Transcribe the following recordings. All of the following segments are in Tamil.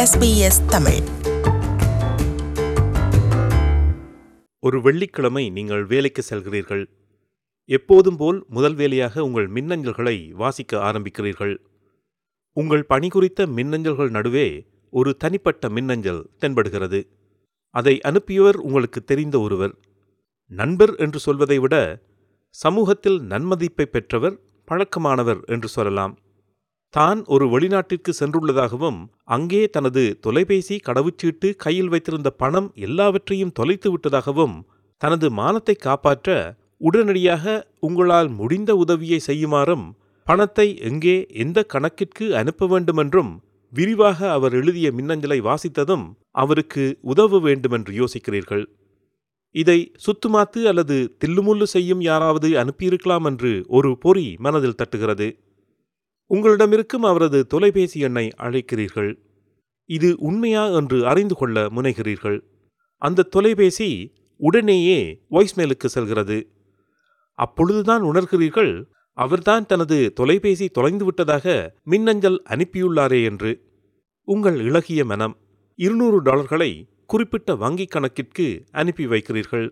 SBS தமிழ் ஒரு வெள்ளிக்கிழமை நீங்கள் வேலைக்கு செல்கிறீர்கள் எப்போதும் போல் முதல் வேலையாக உங்கள் மின்னஞ்சல்களை வாசிக்க ஆரம்பிக்கிறீர்கள் உங்கள் பணி குறித்த மின்னஞ்சல்கள் நடுவே ஒரு தனிப்பட்ட மின்னஞ்சல் தென்படுகிறது அதை அனுப்பியவர் உங்களுக்கு தெரிந்த ஒருவர் நண்பர் என்று சொல்வதை விட சமூகத்தில் நன்மதிப்பை பெற்றவர் பழக்கமானவர் என்று சொல்லலாம் தான் ஒரு வெளிநாட்டிற்கு சென்றுள்ளதாகவும் அங்கே தனது தொலைபேசி கடவுச்சீட்டு கையில் வைத்திருந்த பணம் எல்லாவற்றையும் தொலைத்து விட்டதாகவும் தனது மானத்தை காப்பாற்ற உடனடியாக உங்களால் முடிந்த உதவியை செய்யுமாறும் பணத்தை எங்கே எந்த கணக்கிற்கு அனுப்ப வேண்டுமென்றும் விரிவாக அவர் எழுதிய மின்னஞ்சலை வாசித்ததும் அவருக்கு உதவ வேண்டுமென்று யோசிக்கிறீர்கள் இதை சுத்துமாத்து அல்லது தில்லுமுல்லு செய்யும் யாராவது அனுப்பியிருக்கலாம் என்று ஒரு பொறி மனதில் தட்டுகிறது உங்களிடமிருக்கும் அவரது தொலைபேசி எண்ணை அழைக்கிறீர்கள் இது உண்மையா என்று அறிந்து கொள்ள முனைகிறீர்கள் அந்த தொலைபேசி உடனேயே வாய்ஸ்மெயிலுக்கு செல்கிறது அப்பொழுதுதான் உணர்கிறீர்கள் அவர்தான் தனது தொலைபேசி தொலைந்து விட்டதாக மின்னஞ்சல் அனுப்பியுள்ளாரே என்று உங்கள் இளகிய மனம் இருநூறு டாலர்களை குறிப்பிட்ட வங்கிக் கணக்கிற்கு அனுப்பி வைக்கிறீர்கள்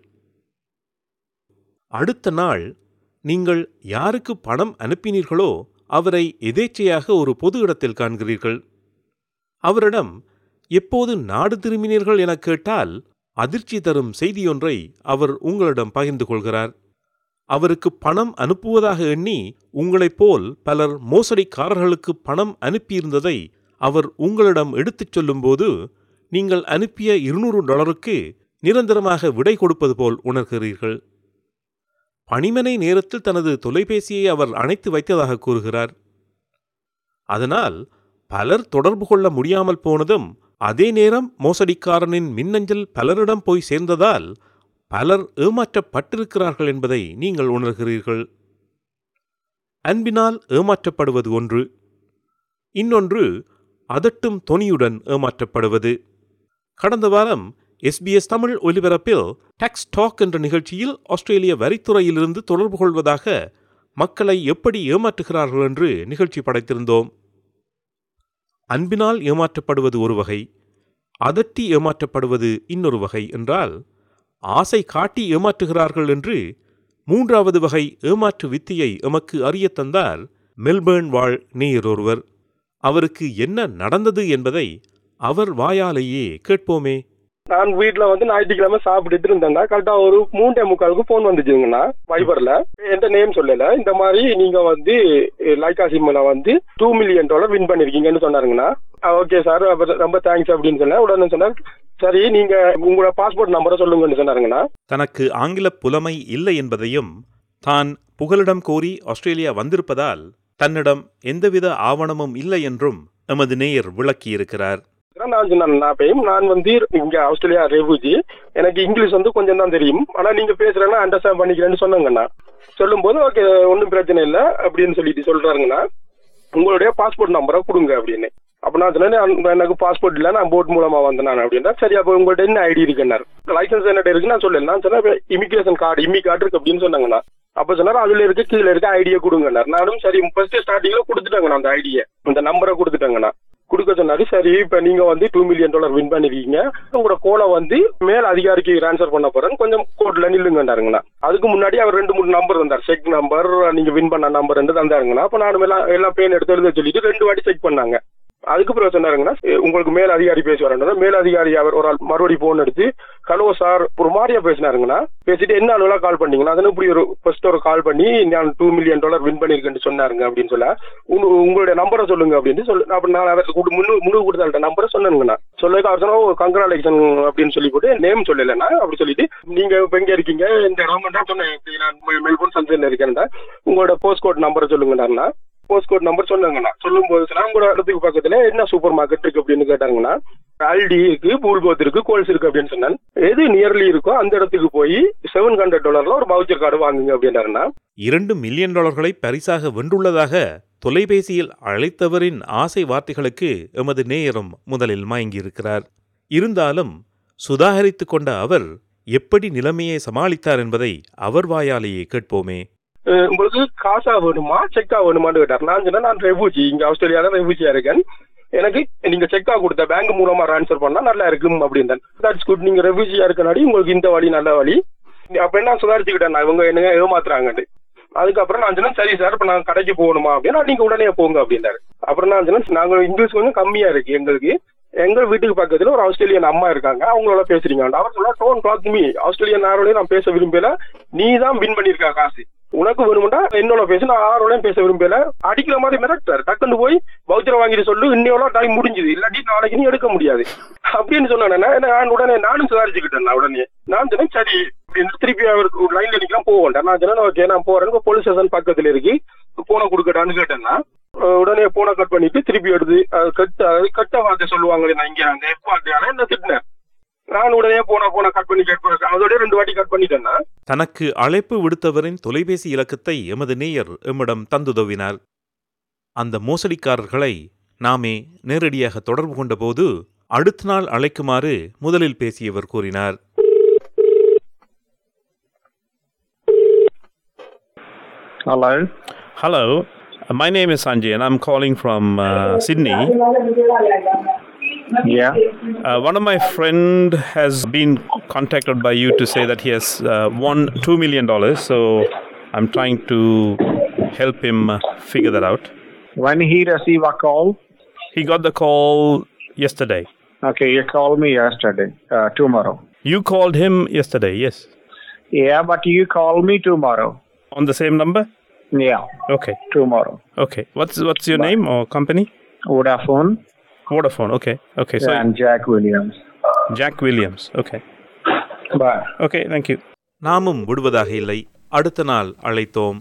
அடுத்த நாள் நீங்கள் யாருக்கு பணம் அனுப்பினீர்களோ அவரை எதேச்சையாக ஒரு பொது இடத்தில் காண்கிறீர்கள் அவரிடம் எப்போது நாடு திரும்பினீர்கள் என கேட்டால் அதிர்ச்சி தரும் செய்தியொன்றை அவர் உங்களிடம் பகிர்ந்து கொள்கிறார் அவருக்கு பணம் அனுப்புவதாக எண்ணி உங்களைப் போல் பலர் மோசடிக்காரர்களுக்கு பணம் அனுப்பியிருந்ததை அவர் உங்களிடம் எடுத்துச் சொல்லும்போது நீங்கள் அனுப்பிய இருநூறு டாலருக்கு நிரந்தரமாக விடை கொடுப்பது போல் உணர்கிறீர்கள் பணிமனை நேரத்தில் தனது தொலைபேசியை அவர் அணைத்து வைத்ததாக கூறுகிறார் அதனால் பலர் தொடர்பு கொள்ள முடியாமல் போனதும் அதே நேரம் மோசடிக்காரனின் மின்னஞ்சல் பலரிடம் போய் சேர்ந்ததால் பலர் ஏமாற்றப்பட்டிருக்கிறார்கள் என்பதை நீங்கள் உணர்கிறீர்கள் அன்பினால் ஏமாற்றப்படுவது ஒன்று இன்னொன்று அதட்டும் தொனியுடன் ஏமாற்றப்படுவது கடந்த வாரம் எஸ்பிஎஸ் தமிழ் ஒலிபரப்பில் டாக்ஸ் டாக் என்ற நிகழ்ச்சியில் ஆஸ்திரேலிய வரித்துறையிலிருந்து தொடர்பு கொள்வதாக மக்களை எப்படி ஏமாற்றுகிறார்கள் என்று நிகழ்ச்சி படைத்திருந்தோம் அன்பினால் ஏமாற்றப்படுவது ஒரு வகை அதட்டி ஏமாற்றப்படுவது இன்னொரு வகை என்றால் ஆசை காட்டி ஏமாற்றுகிறார்கள் என்று மூன்றாவது வகை ஏமாற்று வித்தியை எமக்கு அறியத் தந்தார் மெல்பேர்ன் வாழ் நேயர் ஒருவர் அவருக்கு என்ன நடந்தது என்பதை அவர் வாயாலேயே கேட்போமே நான் வீட்ல வந்து ஞாயிற்றுக்கிழமை சாப்பிட்டுட்டு இருந்தேன்னா கரெக்டா ஒரு மூன்றே முக்காலுக்கு போன் வந்துச்சுங்கண்ணா வைபர்ல எந்த நேம் சொல்லல இந்த மாதிரி நீங்க வந்து லைக்கா சிம்ல வந்து டூ மில்லியன் டாலர் வின் பண்ணிருக்கீங்கன்னு சொன்னாருங்கண்ணா ஓகே சார் ரொம்ப தேங்க்ஸ் அப்படின்னு சொன்னேன் உடனே சொன்னார் சரி நீங்க உங்களோட பாஸ்போர்ட் நம்பரை சொல்லுங்கன்னு சொன்னாருங்கண்ணா தனக்கு ஆங்கில புலமை இல்லை என்பதையும் தான் புகலிடம் கோரி ஆஸ்திரேலியா வந்திருப்பதால் தன்னிடம் எந்தவித ஆவணமும் இல்லை என்றும் எமது நேயர் விளக்கியிருக்கிறார் நான் சொன்னேன் நான் பையன் நான் வந்து இங்க ஆஸ்திரேலியா ரெஃப்யூஜி எனக்கு இங்கிலீஷ் வந்து கொஞ்சம் தான் தெரியும் ஆனா நீங்க பேசுறேன்னா அண்டர்ஸ்டாண்ட் பண்ணிக்கிறேன்னு சொன்னாங்கண்ணா சொல்லும்போது ஓகே ஒன்றும் பிரச்சனை இல்லை அப்படின்னு சொல்லிட்டு சொல்றாருங்கண்ணா உங்களுடைய பாஸ்போர்ட் நம்பரை கொடுங்க அப்படின்னு அப்ப நான் சொன்னேன் எனக்கு பாஸ்போர்ட் இல்லை நான் போட் மூலமா வந்தேன் நான் அப்படின்னா சரி அப்போ உங்கள்ட்ட என்ன ஐடி இருக்குன்னாரு லைசன்ஸ் என்ன இருக்கு நான் சொல்லல நான் சொன்னேன் இமிகிரேஷன் கார்டு இம்மி கார்டு இருக்கு அப்படின்னு சொன்னாங்கண்ணா அப்ப சொன்னார் அதுல இருக்கு கீழே இருக்க ஐடியா கொடுங்கண்ணார் நானும் சரி ஃபர்ஸ்ட் ஸ்டார்டிங்ல கொடுத்துட்டாங்கண்ணா அந்த ஐடியை அந்த நம்பரை கொடுத்துட்டாங்கண்ணா கொடுக்க சொன்னாரு சரி இப்ப நீங்க வந்து டூ மில்லியன் டாலர் வின் பண்ணிருக்கீங்க உங்களோட கோலை வந்து மேல் அதிகாரிக்கு ட்ரான்ஸ்ஃபர் பண்ண போறேன் கொஞ்சம் கோர்ட்ல நில்லுங்கன்னாருங்கண்ணா அதுக்கு முன்னாடி அவர் ரெண்டு மூணு நம்பர் தந்தார் செக் நம்பர் நீங்க வின் பண்ண நம்பர் ரெண்டு தந்தாருங்கண்ணா அப்ப நானும் எல்லாம் எல்லாம் பேன் எடுத்து எழுத சொல்லிட்டு ரெண்டு வாட்டி செக் பண்ணாங்க அதுக்கு பிறகு சொன்னாருங்கன்னா உங்களுக்கு மேல் அதிகாரி பேசி வரணும் மேல் அதிகாரி அவர் ஒரு ஆள் மறுபடி போன் எடுத்து ஹலோ சார் ஒரு மாதிரியா பேசினாருங்கண்ணா பேசிட்டு என்ன அளவுல கால் பண்ணீங்கன்னா அதனால இப்படி ஒரு ஃபர்ஸ்ட் ஒரு கால் பண்ணி நான் டூ மில்லியன் டாலர் வின் பண்ணிருக்கேன்னு சொன்னாருங்க அப்படின்னு சொல்ல உங்களுடைய நம்பரை சொல்லுங்க அப்படின்னு சொல்லு அப்ப நான் அவருக்கு முன்னு முன்னு கொடுத்த நம்பரை சொன்னேங்கண்ணா சொல்லி அவர் சொன்னா கங்க்ராலேஷன் அப்படின்னு சொல்லி போட்டு நேம் சொல்லலைண்ணா அப்படி சொல்லிட்டு நீங்க இப்ப எங்க இருக்கீங்க இந்த கவர்மெண்டா சொன்னேன் நான் மெல்போர்ன் சன்சைன்ல இருக்கேன்டா உங்களோட போஸ்ட் கோட் நம்பரை சொல்லுங்கண்ணா போஸ்ட் கோட் நம்பர் சொன்னாங்கண்ணா சொல்லும் போது உங்களோட இடத்துக்கு பக்கத்துல என்ன சூப்பர் மார்க்கெட் இருக்கு அப்படின்னு கேட்டாங்கன்னா அல்டி இருக்கு பூல்கோத் இருக்கு கோல்ஸ் இருக்கு அப்படின்னு சொன்னேன் எது நியர்லி இருக்கோ அந்த இடத்துக்கு போய் செவன் ஹண்ட்ரட் டாலர்ல ஒரு பவுச்சர் கார்டு வாங்குங்க அப்படின்னாருன்னா இரண்டு மில்லியன் டாலர்களை பரிசாக வென்றுள்ளதாக தொலைபேசியில் அழைத்தவரின் ஆசை வார்த்தைகளுக்கு எமது நேயரும் முதலில் மயங்கியிருக்கிறார் இருந்தாலும் சுதாகரித்துக் கொண்ட அவர் எப்படி நிலைமையை சமாளித்தார் என்பதை அவர் வாயாலேயே கேட்போமே அஹ் உங்களுக்கு காசா வேணுமா செக்கா வேணுமான்னு கேட்டார் நான் சொன்னேன் நான் ரெஃப்யூஜி இங்க ஆஸ்திரேலியால ரெஃப்யூஜியா இருக்கேன் எனக்கு நீங்க செக்கா கொடுத்த பேங்க் மூலமா ட்ரான்ஸ்ஃபர் பண்ணா நல்லா இருக்கும் அப்படின்னு தட்ஸ் குட் நீங்க ரெஃப்யூஜியா இருக்கனாடி உங்களுக்கு இந்த வழி நல்ல வழி அப்ப என்ன சுதாரிச்சுக்கிட்டேன் நான் இவங்க என்னங்க ஏமாத்துறாங்கன்னு அதுக்கப்புறம் நான் சொன்னேன் சரி சார் இப்ப நான் கடைக்கு போகணுமா அப்படின்னா நீங்க உடனே போங்க அப்படின்னாரு அப்புறம் நான் சொன்னேன் நாங்க இங்கிலீஷ் கொஞ்சம் கம்மியா இருக்கு எங்களுக்கு எங்க வீட்டுக்கு பக்கத்துல ஒரு ஆஸ்திரேலியன் அம்மா இருக்காங்க அவங்களோட பேசுறீங்க அவர் சொல்ல டோன் கிளாக் மீ ஆஸ்திரேலியன் யாரோடய நான் பேச விரும்பல நீ தான் வின் பண்ணிருக்கா காசு உனக்கு வேணும்னா என்னோட பேச நான் யாரோடையும் பேச விரும்பல அடிக்கிற மாதிரி மிரட்டாரு டக்குன்னு போய் வவுச்சரை வாங்கிட்டு சொல்லு இன்னையோட டைம் முடிஞ்சுது இல்லாட்டி நாளைக்கு நீ எடுக்க முடியாது அப்படின்னு சொன்னேன் நான் உடனே நானும் சுதாரிச்சுக்கிட்டேன் நான் உடனே நான் சொன்னேன் சரி அப்படின்னு திருப்பி அவருக்கு லைன்ல நிக்கலாம் போவேன் நான் சொன்னேன் ஓகே நான் போறேன் போலீஸ் ஸ்டேஷன் பக்கத்துல இருக்கு போன கொடுக்கட்டான்னு கேட்டேன்னா அஹ் உடனே போனை கட் பண்ணிட்டு திருப்பி எடுத்து அது கட்ட அது கட்ட வார்த்தை சொல்லுவாங்களே நான் இங்க அங்க எப்பாட்டியான என்ன திட்டினேன் நான் உடனே போன போன கட் பண்ணி கட் பண்ண அதோட ரெண்டு வாட்டி கட் பண்ணிட்டேன்னா தனக்கு அழைப்பு விடுத்தவரின் தொலைபேசி இலக்கத்தை எமது நேயர் எம்மிடம் தந்துதவினார் அந்த மோசடிக்காரர்களை நாமே நேரடியாக தொடர்பு கொண்டபோது அடுத்த நாள் அழைக்குமாறு முதலில் பேசியவர் கூறினார் Hello. Hello, uh, my name is Sanjay and I'm calling from uh, Sydney. Yeah. Uh, one of my friend has been contacted by you to say that he has uh, won two million dollars. So I'm trying to help him uh, figure that out. When he receive a call, He got the call yesterday. okay, you called me yesterday, uh, tomorrow. You called him yesterday, yes, Yeah, but you call me tomorrow. on the same number. Yeah, Okay, tomorrow. okay. What's what's your name or company? Vodafone Vodafone. Okay, okay. So and Jack Williams. Jack Williams. Okay, Bye. okay. Thank you. நாமும் விடுவதாக இல்லை அடுத்த நாள் அழைத்தோம்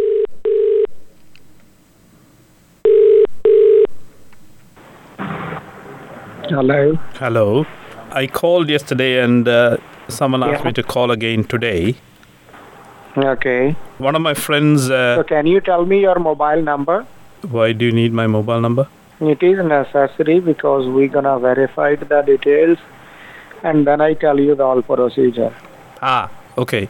Hello. Hello. I called yesterday and uh, someone asked me to call again today. Okay. One of my friends. So Uh, can you tell me your mobile number? why do you need my mobile number? It is necessary because we're gonna verify the details, and then I tell you the all procedure. Ah, okay.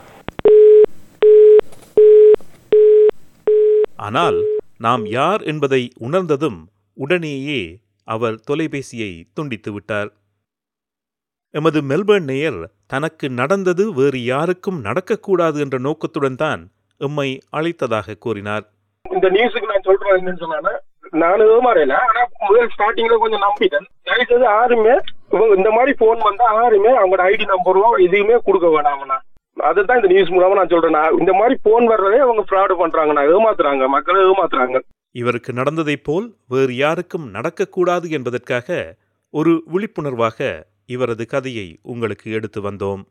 ஆனால் நாம் யார் என்பதை உணர்ந்ததும் உடனேயே அவர் தொலைபேசியை துண்டித்து விட்டார் எமது மெல்பர்ன் நேயர் தனக்கு நடந்தது வேறு யாருக்கும் நடக்கக்கூடாது என்ற நோக்கத்துடன் தான் எம்மை அழைத்ததாக கூறினார் இந்த நியூஸுக்கு நான் சொல்றேன் என்னன்னு சொன்னா நான் ஏமாறல ஆனா முதல் ஸ்டார்டிங்ல கொஞ்சம் நம்பிட்டேன் தயவுசெய்து யாருமே இவங்க இந்த மாதிரி போன் வந்தா யாருமே அவங்களோட ஐடி நம்பரோ எதுவுமே கொடுக்க வேணாம்ண்ணா அதுதான் இந்த நியூஸ் மூலமா நான் சொல்றேன் நான் இந்த மாதிரி போன் வர்றதே அவங்க ஃப்ராடு பண்றாங்கண்ணா ஏமாத்துறாங்க மக்களை ஏமாத்துறாங்க இவருக்கு நடந்ததைப் போல் வேறு யாருக்கும் நடக்கக்கூடாது என்பதற்காக ஒரு விழிப்புணர்வாக இவரது கதையை உங்களுக்கு எடுத்து வந்தோம்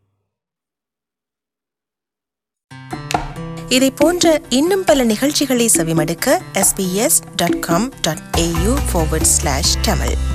இதை போன்ற இன்னும் பல நிகழ்ச்சிகளை செவிமடுக்க sbs.com.au forward slash tamil